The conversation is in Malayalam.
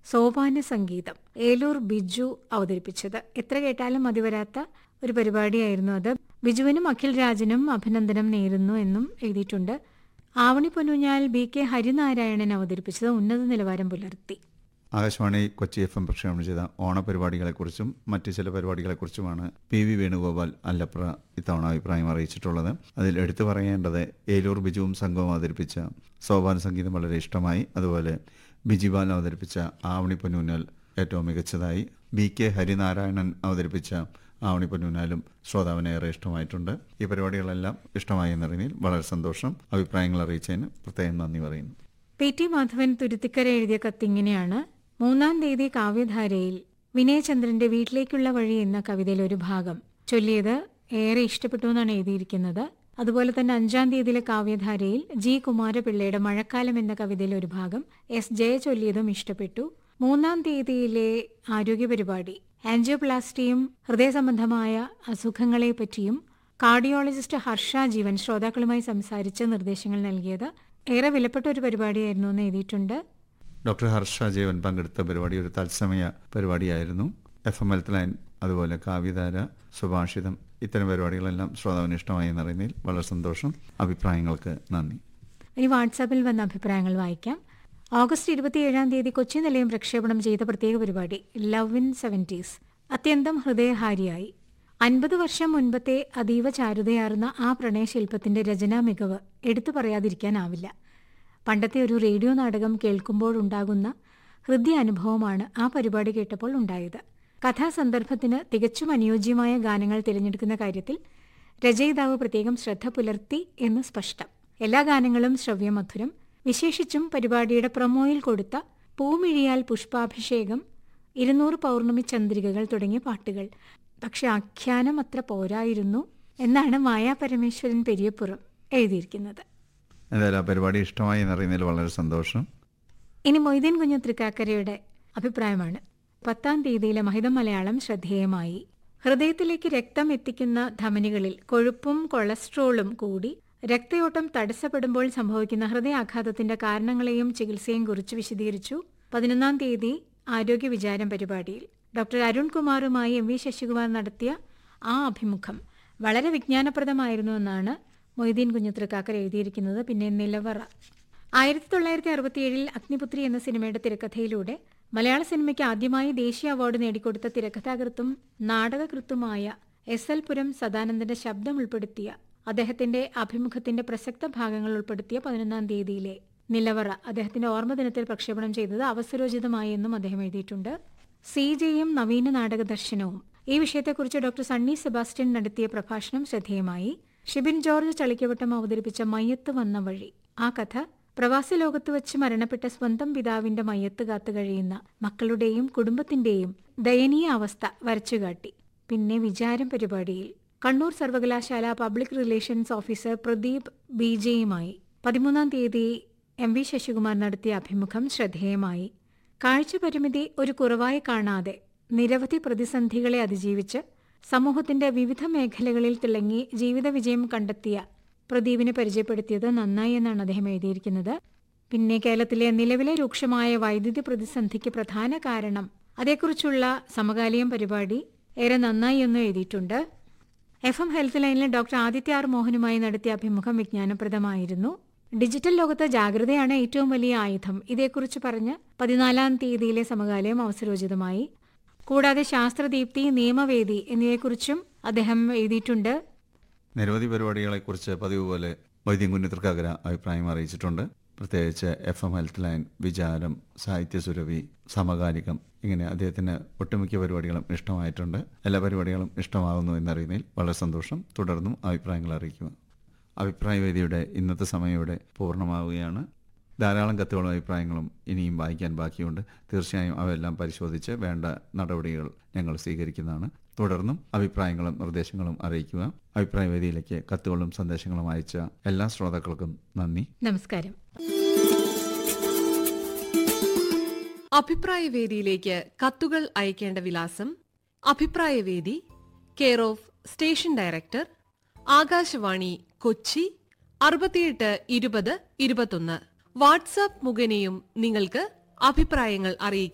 സോപാന സംഗീതം ഏലൂർ ബിജു അവതരിപ്പിച്ചത് എത്ര കേട്ടാലും മതിവരാത്ത ഒരു പരിപാടിയായിരുന്നു അത് ബിജുവിനും അഖിൽ രാജനും അഭിനന്ദനം നേരുന്നു എന്നും എഴുതിയിട്ടുണ്ട് ആവണി പൊന്നുഞ്ഞാൽ ബി കെ ഹരിനാരായണൻ അവതരിപ്പിച്ചത് ഉന്നത നിലവാരം പുലർത്തി ആകാശവാണി കൊച്ചി എഫ് എം പ്രക്ഷേപണം ചെയ്ത ഓണപരിപാടികളെക്കുറിച്ചും മറ്റ് ചില പരിപാടികളെക്കുറിച്ചുമാണ് പി വി വേണുഗോപാൽ അല്ലപ്ര ഇത്തവണ അഭിപ്രായം അറിയിച്ചിട്ടുള്ളത് അതിൽ എടുത്തു പറയേണ്ടത് ഏലൂർ ബിജുവും സംഘവും അവതരിപ്പിച്ച സോപാന സംഗീതം വളരെ ഇഷ്ടമായി അതുപോലെ ബിജിബാൽ അവതരിപ്പിച്ച ആവണി പൊന്നൂനാൽ ഏറ്റവും മികച്ചതായി ബി കെ ഹരിനാരായണൻ അവതരിപ്പിച്ച ആവണി പൊന്നൂനാലും ശ്രോതാവിന് ഏറെ ഇഷ്ടമായിട്ടുണ്ട് ഈ പരിപാടികളെല്ലാം ഇഷ്ടമായി എന്നറിഞ്ഞതിൽ വളരെ സന്തോഷം അഭിപ്രായങ്ങൾ അറിയിച്ചതിന് പ്രത്യേകം നന്ദി പറയുന്നു പി ടി മാധവൻ തുരുത്തിക്കര എഴുതിയ കത്തിങ്ങനെയാണ് മൂന്നാം തീയതി കാവ്യധാരയിൽ വിനയചന്ദ്രന്റെ വീട്ടിലേക്കുള്ള വഴി എന്ന കവിതയിലെ ഒരു ഭാഗം ചൊല്ലിയത് ഏറെ ഇഷ്ടപ്പെട്ടു എന്നാണ് എഴുതിയിരിക്കുന്നത് അതുപോലെ തന്നെ അഞ്ചാം തീയതിയിലെ കാവ്യധാരയിൽ ജി കുമാരപിള്ളയുടെ മഴക്കാലം എന്ന കവിതയിലെ ഒരു ഭാഗം എസ് ജയ ചൊല്ലിയതും ഇഷ്ടപ്പെട്ടു മൂന്നാം തീയതിയിലെ ആരോഗ്യ പരിപാടി ആൻജിയോപ്ലാസ്റ്റിയും ഹൃദയ സംബന്ധമായ അസുഖങ്ങളെ പറ്റിയും കാർഡിയോളജിസ്റ്റ് ഹർഷ ജീവൻ ശ്രോതാക്കളുമായി സംസാരിച്ച് നിർദ്ദേശങ്ങൾ നൽകിയത് ഏറെ വിലപ്പെട്ട ഒരു പരിപാടിയായിരുന്നു എന്ന് എഴുതിയിട്ടുണ്ട് ഡോക്ടർ ഹർഷ ജീവൻ പങ്കെടുത്ത പരിപാടി ഒരു തത്സമയ പരിപാടിയായിരുന്നു എഫ് എം ഹെൽത്ത് ലൈൻ അതുപോലെ കാവ്യധാര സുഭാഷിതം ഇത്തരം പരിപാടികളെല്ലാം ശ്രോതാവിന് ഇഷ്ടമായി എന്നറിയുന്നതിൽ വളരെ സന്തോഷം അഭിപ്രായങ്ങൾക്ക് നന്ദി ഇനി വാട്സാപ്പിൽ വന്ന അഭിപ്രായങ്ങൾ വായിക്കാം ഓഗസ്റ്റ് ഇരുപത്തിയേഴാം തീയതി കൊച്ചി നിലയം പ്രക്ഷേപണം ചെയ്ത പ്രത്യേക പരിപാടി ലവ് ഇൻ സെവൻറ്റീസ് അത്യന്തം ഹൃദയഹാരിയായി അൻപത് വർഷം മുൻപത്തെ അതീവ ചാരുതയാർന്ന ആ പ്രണയശില്പത്തിന്റെ രചനാ മികവ് എടുത്തു പറയാതിരിക്കാനാവില്ല പണ്ടത്തെ ഒരു റേഡിയോ നാടകം കേൾക്കുമ്പോഴുണ്ടാകുന്ന ഹൃദയ അനുഭവമാണ് ആ പരിപാടി കേട്ടപ്പോൾ ഉണ്ടായത് കഥാസന്ദർഭത്തിന് തികച്ചും അനുയോജ്യമായ ഗാനങ്ങൾ തിരഞ്ഞെടുക്കുന്ന കാര്യത്തിൽ രചയിതാവ് പ്രത്യേകം ശ്രദ്ധ പുലർത്തി എന്ന് സ്പഷ്ടം എല്ലാ ഗാനങ്ങളും ശ്രവ്യമധുരം വിശേഷിച്ചും പരിപാടിയുടെ പ്രൊമോയിൽ കൊടുത്ത പൂമിഴിയാൽ പുഷ്പാഭിഷേകം ഇരുന്നൂറ് പൗർണമി ചന്ദ്രികകൾ തുടങ്ങിയ പാട്ടുകൾ പക്ഷെ ആഖ്യാനം അത്ര പോരായിരുന്നു എന്നാണ് മായാ പരമേശ്വരൻ പെരിയപ്പുറം എഴുതിയിരിക്കുന്നത് എന്തായാലും ആ പരിപാടി ഇഷ്ടമായി എന്നറിയുന്നതിൽ വളരെ സന്തോഷം ഇനി മൊയ്തീൻ കുഞ്ഞു തൃക്കാക്കരയുടെ അഭിപ്രായമാണ് പത്താം തീയതിയിലെ മഹിതം മലയാളം ശ്രദ്ധേയമായി ഹൃദയത്തിലേക്ക് രക്തം എത്തിക്കുന്ന ധമനികളിൽ കൊഴുപ്പും കൊളസ്ട്രോളും കൂടി രക്തയോട്ടം തടസ്സപ്പെടുമ്പോൾ സംഭവിക്കുന്ന ഹൃദയാഘാതത്തിന്റെ കാരണങ്ങളെയും ചികിത്സയും കുറിച്ച് വിശദീകരിച്ചു പതിനൊന്നാം തീയതി ആരോഗ്യ വിചാരം പരിപാടിയിൽ ഡോക്ടർ അരുൺകുമാറുമായി എം വി ശശികുമാർ നടത്തിയ ആ അഭിമുഖം വളരെ വിജ്ഞാനപ്രദമായിരുന്നു എന്നാണ് മൊയ്തീൻ കുഞ്ഞുത്രക്കാക്കർ എഴുതിയിരിക്കുന്നത് പിന്നെ നിലവറ ആയിരത്തി തൊള്ളായിരത്തി അറുപത്തിയേഴിൽ അഗ്നിപുത്രി എന്ന സിനിമയുടെ തിരക്കഥയിലൂടെ മലയാള സിനിമയ്ക്ക് ആദ്യമായി ദേശീയ അവാർഡ് നേടിക്കൊടുത്ത തിരക്കഥാകൃത്തും നാടകകൃത്തുമായ എസ് എൽ പുരം സദാനന്ദന്റെ ശബ്ദം ഉൾപ്പെടുത്തിയ അദ്ദേഹത്തിന്റെ അഭിമുഖത്തിന്റെ പ്രസക്ത ഭാഗങ്ങൾ ഉൾപ്പെടുത്തിയ പതിനൊന്നാം തീയതിയിലെ നിലവറ അദ്ദേഹത്തിന്റെ ഓർമ്മദിനത്തിൽ പ്രക്ഷേപണം ചെയ്തത് അവസരോചിതമായി എന്നും അദ്ദേഹം എഴുതിയിട്ടുണ്ട് സി ജെയും നവീന നാടക ദർശനവും ഈ വിഷയത്തെക്കുറിച്ച് ഡോക്ടർ സണ്ണി സെബാസ്റ്റ്യൻ നടത്തിയ പ്രഭാഷണം ശ്രദ്ധേയമായി ഷിബിൻ ജോർജ് ചളിക്കവട്ടം അവതരിപ്പിച്ച മയ്യത്ത് വന്ന വഴി ആ കഥ പ്രവാസി ലോകത്ത് വെച്ച് മരണപ്പെട്ട സ്വന്തം പിതാവിന്റെ മയ്യത്ത് കാത്തു കഴിയുന്ന മക്കളുടെയും കുടുംബത്തിന്റെയും ദയനീയ അവസ്ഥ വരച്ചുകാട്ടി പിന്നെ വിചാരം പരിപാടിയിൽ കണ്ണൂർ സർവകലാശാല public relations officer Pradeep B ജെയുമായി പതിമൂന്നാം തീയതി എം വി ശശികുമാർ നടത്തിയ അഭിമുഖം ശ്രദ്ധേയമായി കാഴ്ചപരിമിതി ഒരു കുറവായി കാണാതെ നിരവധി പ്രതിസന്ധികളെ അതിജീവിച്ച് സമൂഹത്തിന്റെ വിവിധ മേഖലകളിൽ തിളങ്ങി ജീവിത വിജയം കണ്ടെത്തിയ പ്രദീപിനെ പരിചയപ്പെടുത്തിയത് നന്നായി എന്നാണ് അദ്ദേഹം എഴുതിയിരിക്കുന്നത് പിന്നെ കേരളത്തിലെ നിലവിലെ രൂക്ഷമായ വൈദ്യുതി പ്രതിസന്ധിക്ക് പ്രധാന കാരണം അതേക്കുറിച്ചുള്ള സമകാലീയം പരിപാടി ഏറെ നന്നായി എന്ന് എഴുതിയിട്ടുണ്ട് എഫ് എം ഹെൽത്ത് ലൈനിലെ ഡോക്ടർ ആദിത്യ ആർ മോഹനുമായി നടത്തിയ അഭിമുഖം വിജ്ഞാനപ്രദമായിരുന്നു ഡിജിറ്റൽ ലോകത്ത് ജാഗ്രതയാണ് ഏറ്റവും വലിയ ആയുധം ഇതേക്കുറിച്ച് പറഞ്ഞ് പതിനാലാം തീയതിയിലെ സമകാലയം അവസരോചിതമായി കൂടാതെ ശാസ്ത്രദീപ്തി നിയമവേദി എന്നിവയെക്കുറിച്ചും അദ്ദേഹം എഴുതിയിട്ടുണ്ട് നിരവധി പരിപാടികളെക്കുറിച്ച് പതിവ് പോലെ വൈദ്യം കുഞ്ഞിത്തർക്കാകര അഭിപ്രായം അറിയിച്ചിട്ടുണ്ട് പ്രത്യേകിച്ച് എഫ് എം ഹെൽത്ത് ലൈൻ വിചാരം സാഹിത്യ സുരഭി സമകാലികം ഇങ്ങനെ അദ്ദേഹത്തിന് ഒട്ടുമിക്ക പരിപാടികളും ഇഷ്ടമായിട്ടുണ്ട് എല്ലാ പരിപാടികളും ഇഷ്ടമാകുന്നു എന്നറിയുന്നതിൽ വളരെ സന്തോഷം തുടർന്നും അഭിപ്രായങ്ങൾ അറിയിക്കുക അഭിപ്രായ വേദിയുടെ ഇന്നത്തെ സമയം ഇവിടെ പൂർണ്ണമാവുകയാണ് ധാരാളം കത്തുകളും അഭിപ്രായങ്ങളും ഇനിയും വായിക്കാൻ ബാക്കിയുണ്ട് തീർച്ചയായും അവയെല്ലാം പരിശോധിച്ച് വേണ്ട നടപടികൾ ഞങ്ങൾ സ്വീകരിക്കുന്നതാണ് തുടർന്നും അഭിപ്രായങ്ങളും നിർദ്ദേശങ്ങളും അറിയിക്കുക അഭിപ്രായ വേദിയിലേക്ക് കത്തുകളും സന്ദേശങ്ങളും അയച്ച എല്ലാ ശ്രോതാക്കൾക്കും നന്ദി നമസ്കാരം അഭിപ്രായവേദിയിലേക്ക് കത്തുകൾ അയക്കേണ്ട വിലാസം അഭിപ്രായവേദി care of station director Akashvani Kochi അറുപത്തിയെട്ട് ഇരുപത് ഇരുപത്തൊന്ന് വാട്സാപ്പ് മുഖേനയും നിങ്ങൾക്ക് അഭിപ്രായങ്ങൾ അറിയിക്കാം